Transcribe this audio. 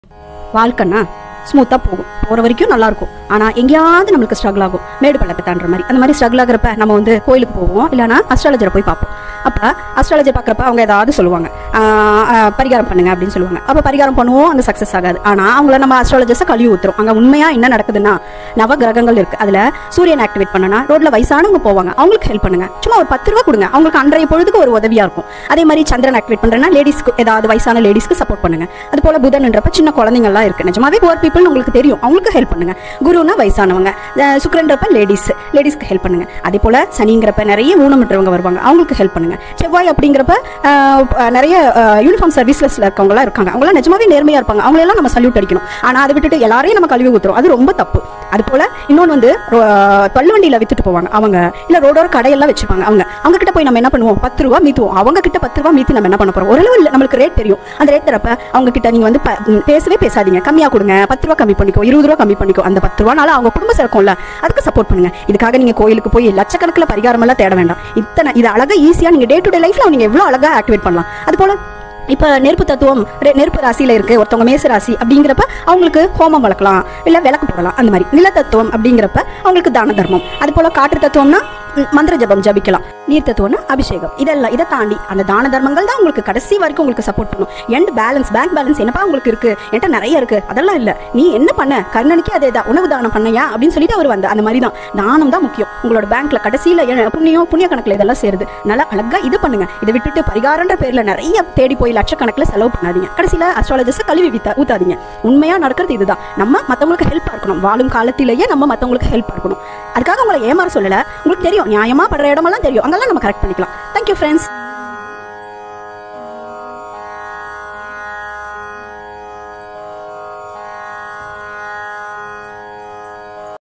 வாழ்க்கைன்னா ஸ்மூத்தாக போகும் போகிற வரைக்கும் நல்லா இருக்கும் ஆனால் எங்கேயாவது நம்மளுக்கு ஸ்ட்ரகிள் ஆகும் மேடு பள்ளத்தை தாண்டுற மாதிரி அந்த மாதிரி ஸ்ட்ரகிள் ஆகிறப்ப நம்ம வந்து கோயிலுக்கு போவோம் இல்லைனா அஸ்ட்ராலஜரை போய் பார்ப்போம் அப்போ அஸ்ட்ராலஜர் பார்க்குறப்ப அவங்க ஏதாவது சொல்லுவாங்க ஆஹ் ஆஹ் பரிகாரம் பண்ணுங்க அப்படின்னு சொல்லுவாங்க அப்போ பரிகாரம் பண்ணுவோம் அந்த சக்ஸஸ் ஆகாது ஆனால் அவங்கள நம்ம அஸ்ட்ராலஜர்ஸை கழுவி ஊத்துறோம் அங்கே உண்மையாக என்ன நடக்குதுன்னா நவ கிரகங்கள் இருக்கு அதில் சூரியன் ஆக்டிவேட் பண்ணனா ரோட்ல வயசானவங்க போவாங்க அவங்களுக்கு ஹெல்ப் பண்ணுங்க சும்மா ஒரு பத்து ரூபா கொடுங்க அவங்களுக்கு அன்றைய பொழுதுக்கு ஒரு உதவியா இருக்கும் அதே மாதிரி சந்திரன் ஆக்டிவேட் பண்றேன்னா லேடிஸ்க்கு ஏதாவது வயசான லேடிஸ்க்கு சப்போர்ட் பண்ணுங்க அது போல புதன்ன்றப்ப சின்ன குழந்தைங்கலாம் இருக்கு நிஜமாவே புவர் பீப்புள் உங்களுக்கு தெரியும் அவங்களுக்கு ஹெல்ப் பண்ணுங்க குருனா வயசானவங்க அஹ் சுக்கிரன்றப்ப லேடிஸ் லேடிஸ்க்கு ஹெல்ப் பண்ணுங்க அதே போல சனிங்கிறப்ப நிறைய ஊனமுற்றவங்க வருவாங்க அவங்களுக்கு ஹெல்ப் பண்ணுங்க செவ்வாய் அப்படிங்கிறப்ப அஹ், அஹ், நிறைய யூனிஃபார்ம் சர்வீஸ்ல இருக்கவங்கலாம் இருக்காங்க அவங்களாம் நிஜமாவே நேர்மையா இருப்பாங்க அவங்களெல்லாம் நம்ம சல்யூட் அடிக்கணும் ஆனா அதை விட்டுட்டு எல்லாரையும் நம்ம கழுவி ஊத்துறோம் அது ரொம்ப தப்பு அது போல இன்னொன்று வந்து ரோ- தள்ளுவண்டியில வித்துட்டு போவாங்க அவங்க இல்ல ரோடோர கடையெல்லாம் வச்சிருப்பாங்க அவங்க அவங்க கிட்ட போய் நம்ம என்ன பண்ணுவோம் பத்து ரூபா மீத்துவோம் அவங்க கிட்ட பத்து ரூபா மீத்தி நம்ம என்ன பண்ண போறோம் ஓரளவு இல்ல நம்மளுக்கு ரேட் தெரியும் அந்த ரேட் தரப்ப அவங்க கிட்ட நீங்க வந்து ப- ம், பேசவே பேசாதீங்க கம்மியா கொடுங்க பத்து ரூபா கம்மி பண்ணிக்கோ இருபது ரூபா கம்மி பண்ணிக்கோ அந்த பத்து ரூபானால அவங்க குடும்பம் சேர்க்கும்ல அதுக்கு சப்போர்ட் பண்ணுங்க இதுக்காக நீங்க கோயிலுக்கு போய் லட்சக்கணக்கில் பரிகாரம் எல்லாம் தேட வேண்டாம் இத்தனை இது அழகா ஈஸியா நீங்க டே டு டே லைஃப்ல நீங்க எவ்வளவு அழகா ஆக்டிவேட் பண்ணலாம் அது போல இப்போ நெருப்பு தத்துவம் ரெ- நெருப்பு ராசியில இருக்கு ஒருத்தவங்க மேச ராசி அப்படிங்கிறப்ப அவங்களுக்கு ஹோமம் வளர்க்கலாம் இல்ல விளக்கு போடலாம் அந்த மாதிரி நில தத்துவம் அப்படிங்கிறப்ப அவங்களுக்கு தான தர்மம் அது போல காற்று தத்துவம்னா ம், மந்திர ஜபம் ஜபிக்கலாம் நீர் தத்துவம்னா அபிஷேகம் இதெல்லாம் இதை தாண்டி அந்த தான தர்மங்கள் தான் உங்களுக்கு கடைசி வரைக்கும் உங்களுக்கு சப்போர்ட் பண்ணும் எண்ட் பேலன்ஸ் பேங்க் பேலன்ஸ் என்னப்பா உங்களுக்கு இருக்கு என்கிட்ட நிறைய இருக்கு அதெல்லாம் இல்ல நீ என்ன பண்ண கர்ணனுக்கே அதே தான் உணவு தானம் பண்ணையா அப்படின்னு சொல்லிட்டு அவர் வந்த அந்த மாதிரி தான் தானம் தான் முக்கியம் உங்களோட பேங்க்ல கடைசியில எ- புண்ணியம் புண்ணிய கணக்குல இதெல்லாம் சேருது நல்லா அழகா இது பண்ணுங்க இதை விட்டுட்டு பரிகாரன்ற பேர்ல நிறைய தேடி போய் லட்சக்கணக்கில் செலவு பண்ணாதீங்க கடைசியில அஸ்ட்ராலஜிஸ்ட் கழுவி வித்த ஊத்தாதீங்க உண்மையா நடக்கிறது இதுதான் நம்ம மத்தவங்களுக்கு ஹெல்ப்பா இருக்கணும் வாழும் காலத்திலேயே நம்ம மத்தவங்களுக்கு ஹெல்ப் இருக்கணும் அதுக்காக உங்களை ஏமாற சொல்லல உங்களுக்கு தெரியும் நியாயமா படுற இடமெல்லாம் தெரியும் அங்கெல்லாம் நம்ம கரெக்ட் பண்ணிக்கலாம் தேங்க்யூ ஃப்ரெண்ட்ஸ்